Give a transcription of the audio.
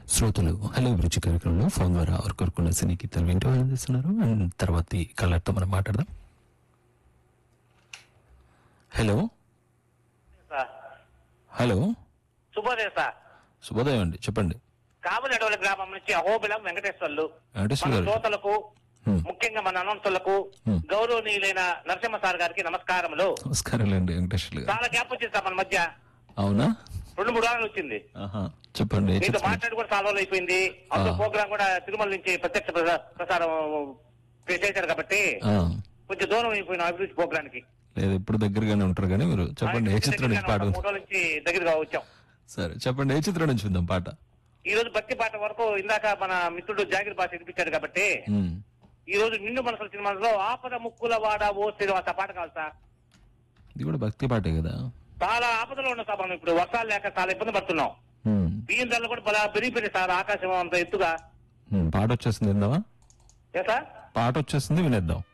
శ్రోతలు హలో అభిరుచి కార్యక్రమంలో ఫోన్ ద్వారా వారు కోరుకున్న సినీ గీతాలు వింటూ ఆనందిస్తున్నారు అండ్ తర్వాత కలర్తో మనం మాట్లాడదాం హలో సార్ హలో శుభోదయం సార్ శుభోదయం అండి చెప్పండి కాబులడవల గ్రామం నుంచి అహోబిలం వెంకటేశ్వర్లు వెంకటేశ్వర మన గారు శ్రోతలకు హ్మ్. ముఖ్యంగా మన అనౌన్సర్లకు హ్మ్. గౌరవనీయులైన నరసింహ సార్ గారికి నమస్కారములు నమస్కారం అండి వెంకటేశ్వర గారు చాలా గ్యాప్ వచ్చింది సార్ మన మధ్య అవునా రెండు మూడు వారాలు వచ్చింది ఆహా చెప్పండి ఏ మీతో చిత్రం? మాట్లాడి కూడా చాలా రోజులు అయిపోయింది అందులో ఆ. ప్రోగ్రామ్ కూడా తిరుమల నుంచి ప్రత్యక్ష ప్రసా- ప్రసారం చేశారు కాబట్టి ఆ, కొంచెం దూరం అయిపోయిన అభివృద్ధి ప్రోగ్రామ్ కి లేదు ఎప్పుడు దగ్గరగానే ఉంటారు కానీ మీరు చెప్పండి ఏ చిత్రం నుంచి పాట మూడు రోజుల నుంచి దగ్గరగా వచ్చాం సరే చెప్పండి ఏ చిత్రం నుంచి విందాం పాట ఈ రోజు భక్తి పాట వరకు ఇందాక మన మిత్రుడు జాగిర్ బాస్ వినిపించాడు కాబట్టి ఉమ్, ఈ రోజు నిండు మనసుల సినిమాలో ఆపద ముక్కుల వాడ ఓ శ్రీనివాస పాట కావాలి సార్ ఇది కూడా భక్తి పాటే కదా చాలా ఆపదలో ఉన్నాం సార్ మనం ఇప్పుడు వర్షాలు లేక చాలా ఇబ్బంది పడుతున్నాం ఉమ్, బియ్యం ధరలు కూడా బలా పెరిగిపోయింది సార్ ఆకాశం అంత ఎత్తుగా ఉమ్, పాట వచ్చేసింది విందామా ఏ సార్ పాట వచ్చేసింది వినేద్దాం